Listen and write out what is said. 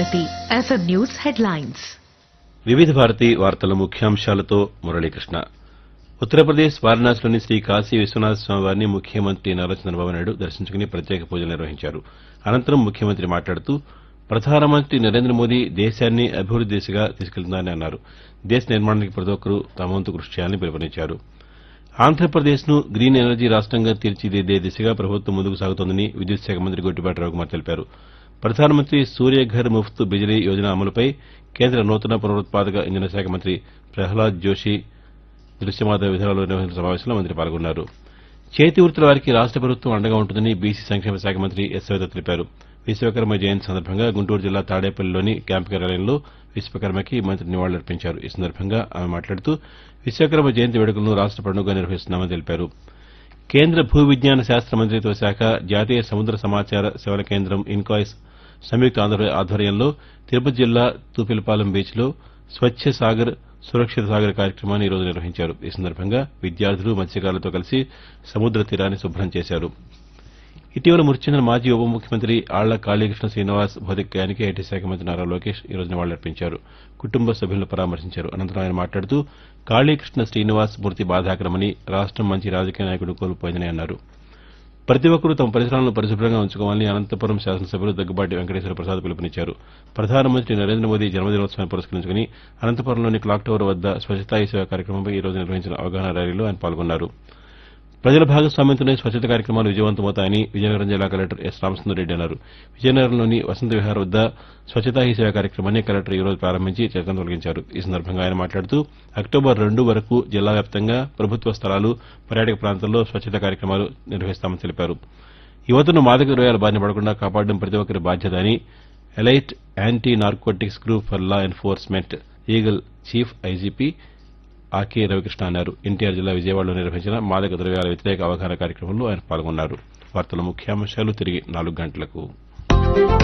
Bharati FM news headlines వివిధ భారతి వార్తల ముఖ్యాంశాలతో మురళీకృష్ణ ఉత్తరప్రదేశ్ వారణాసిలోని శ్రీ కాశీ విశ్వనాథ స్వామి వారిని ముఖ్యమంత్రి నారా చంద్రబాబు నాయుడు దర్శించుకుని ప్రత్యేక పూజలు నిర్వహించారు అనంతరం ముఖ్యమంత్రి మాట్లాడుతూ ప్రధానమంత్రి నరేంద్ర మోదీ దేశాన్ని అభివృద్ది దిశగా తీసుకెళ్తున్నారని అన్నారు దేశ నిర్మాణానికి ప్రతి ఒక్కరూ తమ వంతు కృషి చేయాలని పిలుపునిచ్చారు ఆంధ్రప్రదేశ్ను గ్రీన్ ఎనర్జీ రాష్టంగా తీర్చిదిద్దే దిశగా ప్రభుత్వం ముందుకు సాగుతోందని విద్యుత్ శాఖ మంత్రి గొట్టిపాటి రవికుమార్ తెలిపారు ప్రధానమంత్రి సూర్యఘర్ ముఫ్త్ బిజిలీ యోజన అమలుపై కేంద్ర నూతన పునరుత్పాదక ఇంధన శాఖ మంత్రి ప్రహ్లాద్ జోషి దృశ్యమాధ విధానాలు నిర్వహించిన సమావేశంలో మంత్రి పాల్గొన్నారు చేతి వృత్తుల వారికి రాష్ట ప్రభుత్వం అండగా ఉంటుందని బీసీ సంక్షేమ శాఖ మంత్రి ఎస్ సవిత తెలిపారు విశ్వకర్మ జయంతి సందర్భంగా గుంటూరు జిల్లా తాడేపల్లిలోని క్యాంపు కార్యాలయంలో విశ్వకర్మకి మంత్రి నివాళులర్పించారు ఈ సందర్భంగా ఆమె మాట్లాడుతూ విశ్వకర్మ జయంతి వేడుకలను రాష్ట పండుగగా నిర్వహిస్తున్నామని తెలిపారు కేంద్ర భూ విజ్ఞాన శాస్త్ర మంత్రిత్వ శాఖ జాతీయ సముద్ర సమాచార సేవల కేంద్రం ఇన్కాయిస్ సంయుక్త ఆంధ్ర- ఆధ్వర్యంలో తిరుపతి జిల్లా తూపిలపాలెం బీచ్లో స్వచ్ఛ సాగర్ సురక్షిత సాగర్ కార్యక్రమాన్ని ఈరోజు నిర్వహించారు ఈ సందర్భంగా విద్యార్థులు మత్స్యకారులతో కలిసి సముద్ర తీరాన్ని శుభ్రం చేశారు ఇటీవల మృతి చెందిన మాజీ ఉప ముఖ్యమంత్రి ఆళ్ల కాళీకృష్ణ శ్రీనివాస్ భౌతికాయానికి ఐటీ శాఖ మంత్రి నారా లోకేష్ ఈ రోజు నివాళులర్పించారు కుటుంబ సభ్యులను పరామర్శించారు అనంతరం ఆయన మాట్లాడుతూ కాళీకృష్ణ శ్రీనివాస్ మృతి బాధాకరమని రాష్టం మంచి రాజకీయ నాయకుడు కోల్పోయిందని అన్నారు ప్రతి ఒక్కరూ తమ పరిసరాలను పరిశుభ్రంగా ఉంచుకోవాలని అనంతపురం శాసనసభ్యులు దగ్గుబాటి వెంకటేశ్వర ప్రసాద్ పిలుపునిచ్చారు ప్రధానమంత్రి నరేంద్ర మోదీ జన్మదినోత్సవాన్ని పురస్కరించుకుని అనంతపురంలోని క్లాక్ టవర్ వద్ద స్వచ్ఛతా ఈ సేవ కార్యక్రమంపై ఈ రోజు నిర్వహించిన అవగాహన ర్యాలీలో ఆయన పాల్గొన్నారు ప్రజల భాగస్వామ్యంతోనే స్వచ్ఛత కార్యక్రమాలు విజయవంతమవుతాయని విజయనగరం జిల్లా కలెక్టర్ ఎస్ రామచంద్రరెడ్డి అన్నారు విజయనగరంలోని వసంత విహార్ వద్ద స్వచ్ఛతా హీ సేవ కార్యక్రమాన్ని కలెక్టర్ ఈ రోజు ప్రారంభించి చెత్తను తొలగించారు ఈ సందర్భంగా ఆయన మాట్లాడుతూ అక్టోబర్ రెండు వరకు జిల్లా వ్యాప్తంగా ప్రభుత్వ స్థలాలు పర్యాటక ప్రాంతాల్లో స్వచ్ఛత కార్యక్రమాలు నిర్వహిస్తామని తెలిపారు యువతను మాదక ద్రవ్యాల బారిన పడకుండా కాపాడడం ప్రతి ఒక్కరి బాధ్యత అని elite anti narcotics group for law enforcement eagle chief IGP Ake Ravikrishna అన్నారు ఎన్టీఆర్ జిల్లా విజయవాడలో నిర్వహించిన మాదక ద్రవ్యాల వ్యతిరేక అవగాహన కార్యక్రమంలో ఆయన పాల్గొన్నారు వార్తల ముఖ్యాంశాలు తిరిగి నాలుగు గంటలకు